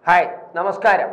hi നമസ്കാരം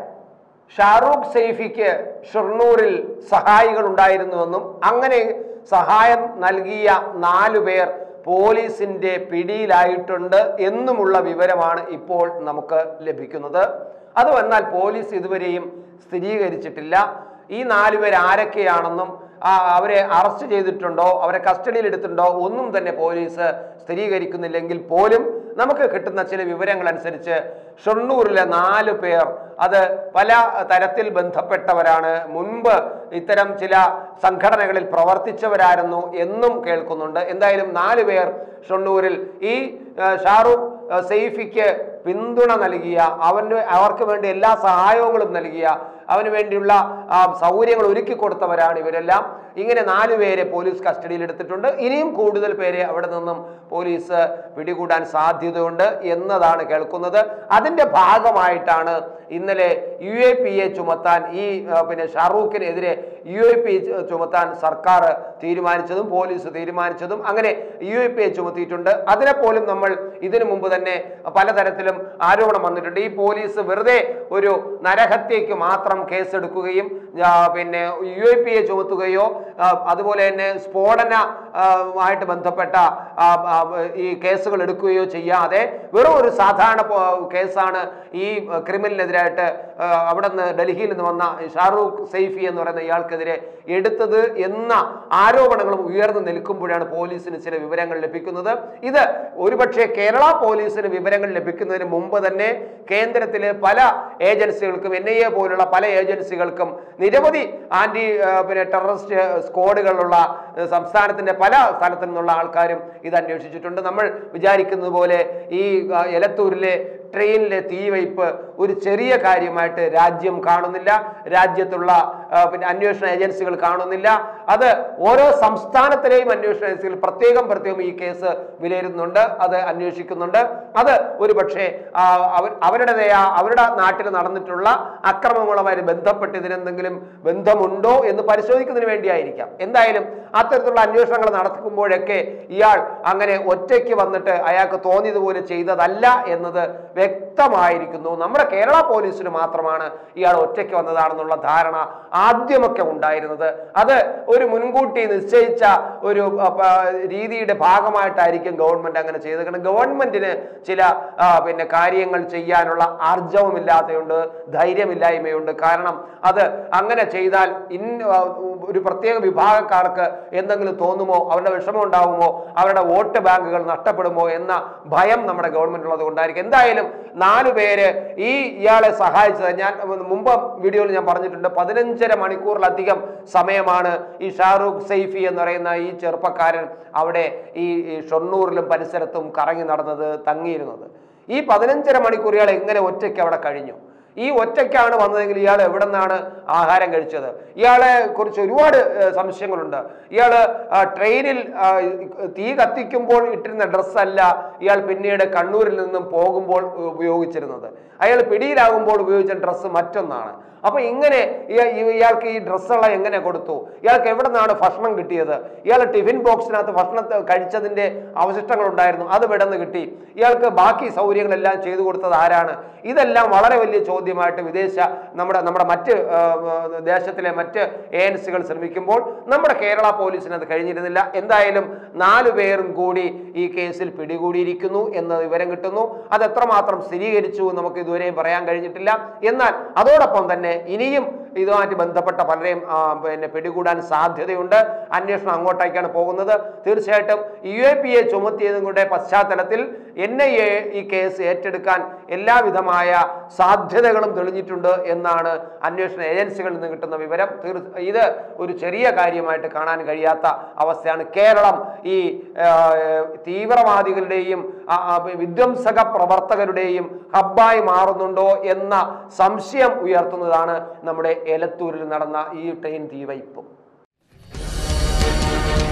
ഷാറൂഖ് സൈഫിക്ക് ഷൊർണൂരിൽ സഹായികൾ ഉണ്ടായിരുന്നുവെന്നും അങ്ങനെ സഹായം നൽകിയ നാലു പേർ പോലീസിന്റെ പിടിയിലായിട്ടുണ്ട് എന്നുമുള്ള വിവരമാണ് ഇപ്പോൾ നമുക്ക് ലഭിക്കുന്നത് അത് വന്നാൽ പോലീസ് ഇതുവരെയും സ്ഥിരീകരിച്ചിട്ടില്ല ഈ നാലുപേർ ആരൊക്കെയാണെന്നും ആ, അവരെ അറസ്റ്റ് ചെയ്തിട്ടുണ്ടോ അവരെ കസ്റ്റഡിയിൽ എടുത്തിട്ടുണ്ടോ ഒന്നും തന്നെ പോലീസ് സ്ഥിരീകരിക്കുന്നില്ലെങ്കിൽ പോലും നമുക്ക് കിട്ടുന്ന ചില വിവരങ്ങൾ അനുസരിച്ച് ഷൊർണൂരിലെ നാല് പേർ അത് പല തരത്തിൽ ബന്ധപ്പെട്ടവരാണ് മുൻപ് ഇത്തരം ചില സംഘടനകളിൽ പ്രവർത്തിച്ചവരായിരുന്നു എന്നും കേൾക്കുന്നുണ്ട് എന്തായാലും നാല് പേർ ഷൊർണൂരിൽ ഈ ആ, ഷാറൂഖ് ആ, സെയ്ഫിക്ക് പിന്തുണ നൽകിയ അവന് അവർക്ക് വേണ്ടി എല്ലാ സഹായങ്ങളും നൽകിയ അവന് വേണ്ടിയുള്ള ആ, സൗകര്യങ്ങൾ ഒരുക്കി കൊടുത്തവരാണ് ഇവരെല്ലാം ഇങ്ങനെ നാല് പേരെ പോലീസ് കസ്റ്റഡിയിൽ എടുത്തിട്ടുണ്ട് ഇനിയും കൂടുതൽ പേരെ അവിടെ നിന്നും പോലീസ് പിടികൂടാൻ സാധ്യതയുണ്ട് എന്നതാണ് കേൾക്കുന്നത് അതിന്റെ ഭാഗമായിട്ടാണ് ഇന്നലെ യു എ പി എ ചുമത്താൻ ഈ ആ, പിന്നെ ഷാറൂഖിനെതിരെ യു എ പി ചുമത്താൻ സർക്കാർ തീരുമാനിച്ചതും പോലീസ് തീരുമാനിച്ചതും അങ്ങനെ യു എ പി എ ചുമത്തിയിട്ടുണ്ട് അതിനെപ്പോലും നമ്മൾ ഇതിനു മുമ്പ് തന്നെ പലതരത്തിലും ആരോപണം വന്നിട്ടുണ്ട് ഈ പോലീസ് വെറുതെ ഒരു നരഹത്യയ്ക്ക് മാത്രം കേസെടുക്കുകയും ആ, പിന്നെ യു എ പി എ ചുമത്തുകയോ ആ, അതുപോലെ തന്നെ സ്ഫോടന ആ, ആയിട്ട് ബന്ധപ്പെട്ട ആ, ആ, ഈ കേസുകൾ എടുക്കുകയോ ചെയ്യാതെ വെറും ഒരു സാധാരണ പോ- കേസാണ് ഈ ക്രിമിനലിനെതിരായിട്ട് ആ, അവിടെ നിന്ന് ഡൽഹിയിൽ നിന്ന് വന്ന ഷാറൂഖ് സൈഫി എന്ന് പറയുന്ന ഇയാൾക്കെതിരെ എടുത്തത് എന്ന ആരോപണങ്ങളും ഉയർന്നു നിൽക്കുമ്പോഴാണ് പോലീസിന് ചില വിവരങ്ങൾ ലഭിക്കുന്നത് ഇത് ഒരുപക്ഷെ കേരള പോലീസിന് വിവരങ്ങൾ ലഭിക്കുന്നതിന് മുമ്പ് തന്നെ കേന്ദ്രത്തിലെ പല ഏജൻസികൾക്കും എൻ ഐ എ പോലുള്ള പല ഏജൻസികൾക്കും നിരവധി ആന്റി ആ, പിന്നെ ടെററിസ്റ്റ് സ്ക്വാഡുകളുള്ള ആ, സംസ്ഥാനത്തിന്റെ പല സ്ഥലത്തു നിന്നുള്ള ആൾക്കാരും ഇത് അന്വേഷിച്ചിട്ടുണ്ട് നമ്മൾ വിചാരിക്കുന്നത് പോലെ ഈ ആ, എലത്തൂരിലെ ട്രെയിനിലെ തീവയ്പ് ഒരു ചെറിയ കാര്യമായിട്ട് രാജ്യം കാണുന്നില്ല രാജ്യത്തുള്ള ആ, പിന്നെ അന്വേഷണ ഏജൻസികൾ കാണുന്നില്ല അത് ഓരോ സംസ്ഥാനത്തിലെയും അന്വേഷണ ഏജൻസികൾ പ്രത്യേകം പ്രത്യേകം ഈ കേസ് വിലയിരുത്തുന്നുണ്ട് അത് അന്വേഷിക്കുന്നുണ്ട് അത് ഒരു പക്ഷേ ആ, അവർ അവരുടേതായ അവരുടെ നാട്ടിൽ നടന്നിട്ടുള്ള അക്രമങ്ങളുമായി ബന്ധപ്പെട്ട് ഇതിനെന്തെങ്കിലും ബന്ധമുണ്ടോ എന്ന് പരിശോധിക്കുന്നതിന് വേണ്ടിയായിരിക്കാം എന്തായാലും അത്തരത്തിലുള്ള അന്വേഷണങ്ങൾ നടക്കുമ്പോഴൊക്കെ ഇയാൾ അങ്ങനെ ഒറ്റയ്ക്ക് വന്നിട്ട് അയാൾക്ക് തോന്നിയതുപോലെ ചെയ്തതല്ല എന്നത് വ്യക്തമായിരിക്കുന്നു നമ്മുടെ കേരള പോലീസിന് മാത്രമാണ് ഇയാൾ ഒറ്റയ്ക്ക് വന്നതാണെന്നുള്ള ധാരണ ആദ്യമൊക്കെ ഉണ്ടായിരുന്നത് അത് ഒരു മുൻകൂട്ടി നിശ്ചയിച്ച ഒരു ആ, പ, രീതിയുടെ ഭാഗമായിട്ടായിരിക്കും ഗവൺമെന്റ് അങ്ങനെ ചെയ്തത് കാരണം ഗവൺമെന്റിന് ചില ആ, പിന്നെ കാര്യങ്ങൾ ചെയ്യാനുള്ള ആർജവമില്ലാത്തതുണ്ട് ധൈര്യമില്ലായ്മയുണ്ട് കാരണം അത് അങ്ങനെ ചെയ്താൽ ഇൻ ആ, ഒരു പ്രത്യേക വിഭാഗക്കാർക്ക് എന്തെങ്കിലും തോന്നുമോ അവരുടെ വിഷമം ഉണ്ടാവുമോ അവരുടെ വോട്ട് ബാങ്കുകൾ നഷ്ടപ്പെടുമോ എന്ന ഭയം നമ്മുടെ ഗവൺമെന്റ് ഉള്ളത് കൊണ്ടായിരിക്കും എന്തായാലും നാലു പേര് ഈ ഇയാളെ സഹായിച്ചത് ഞാൻ മുമ്പ് വീഡിയോയിൽ ഞാൻ പറഞ്ഞിട്ടുണ്ട് പതിനഞ്ചര മണിക്കൂറിലധികം സമയമാണ് ഈ ഷാറൂഖ് സൈഫി എന്ന് പറയുന്ന ഈ ചെറുപ്പക്കാരൻ അവിടെ ഈ ഈ ഷൊർണൂറിലും പരിസരത്തും കറങ്ങി നടന്നത് തങ്ങിയിരുന്നത് ഈ പതിനഞ്ചര മണിക്കൂർ ഇയാൾ എങ്ങനെ ഒറ്റയ്ക്ക് അവിടെ കഴിഞ്ഞു ഈ ഒറ്റയ്ക്കാണ് വന്നതെങ്കിൽ ഇയാൾ എവിടെ നിന്നാണ് ആഹാരം കഴിച്ചത് ഇയാളെ കുറിച്ച് ഒരുപാട് ഏഹ്, സംശയങ്ങളുണ്ട് ഇയാൾ ട്രെയിനിൽ ആ, തീ കത്തിക്കുമ്പോൾ ഇട്ടിരുന്ന ഡ്രസ്സല്ല ഇയാൾ പിന്നീട് കണ്ണൂരിൽ നിന്നും പോകുമ്പോൾ ഉപയോഗിച്ചിരുന്നത് അയാൾ പിടിയിലാകുമ്പോൾ ഉപയോഗിച്ച ഡ്രസ്സ് മറ്റൊന്നാണ് അപ്പൊ ഇങ്ങനെ ഇയ- ഇ- ഇയാൾക്ക് ഈ ഡ്രസ്സുള്ള എങ്ങനെ കൊടുത്തു ഇയാൾക്ക് എവിടെ നിന്നാണ് ഭക്ഷണം കിട്ടിയത് ഇയാൾ ടിഫിൻ ബോക്സിനകത്ത് ഭക്ഷണം കഴിച്ചതിന്റെ അവശിഷ്ടങ്ങൾ ഉണ്ടായിരുന്നു അത് വിടന്ന് കിട്ടി ഇയാൾക്ക് ബാക്കി സൗകര്യങ്ങളെല്ലാം ചെയ്തു കൊടുത്തത് ആരാണ് ഇതെല്ലാം വളരെ വലിയ ചോദ്യമായിട്ട് വിദേശ നമ്മുടെ നമ്മുടെ മറ്റ് ആ, ആ, ദേശത്തിലെ മറ്റ് ഏജൻസികൾ ശ്രമിക്കുമ്പോൾ നമ്മുടെ കേരള പോലീസിന് അത് കഴിഞ്ഞിരുന്നില്ല എന്തായാലും നാലു പേരും കൂടി ഈ കേസിൽ പിടികൂടിയിരിക്കുന്നു എന്ന വിവരം കിട്ടുന്നു അത് എത്രമാത്രം സ്ഥിരീകരിച്ചു എന്ന് നമുക്ക് ഇതുവരെയും പറയാൻ കഴിഞ്ഞിട്ടില്ല എന്നാൽ അതോടൊപ്പം തന്നെ ഇനിയും ഇതുമായിട്ട് ബന്ധപ്പെട്ട പലരെയും ആ, പിന്നെ പിടികൂടാൻ സാധ്യതയുണ്ട് അന്വേഷണം അങ്ങോട്ടേക്കാണ് പോകുന്നത് തീർച്ചയായിട്ടും യു എ പി എ ചുമത്തിയതും കൂടെ പശ്ചാത്തലത്തിൽ എൻ ഐ എ ഈ കേസ് ഏറ്റെടുക്കാൻ എല്ലാവിധമായ സാധ്യതകളും തെളിഞ്ഞിട്ടുണ്ട് എന്നാണ് അന്വേഷണ ഏജൻസികളിൽ നിന്ന് കിട്ടുന്ന വിവരം തീർ ഇത് ഒരു ചെറിയ കാര്യമായിട്ട് കാണാൻ കഴിയാത്ത അവസ്ഥയാണ് കേരളം ഈ ആ, തീവ്രവാദികളുടെയും ആ, ആ, വിധ്വംസക പ്രവർത്തകരുടെയും ഹബ്ബായി മാറുന്നുണ്ടോ എന്ന സംശയം ഉയർത്തുന്നതാണ് നമ്മുടെ എലത്തൂരിൽ നടന്ന ഈ ട്രെയിൻ തീവയ്പ്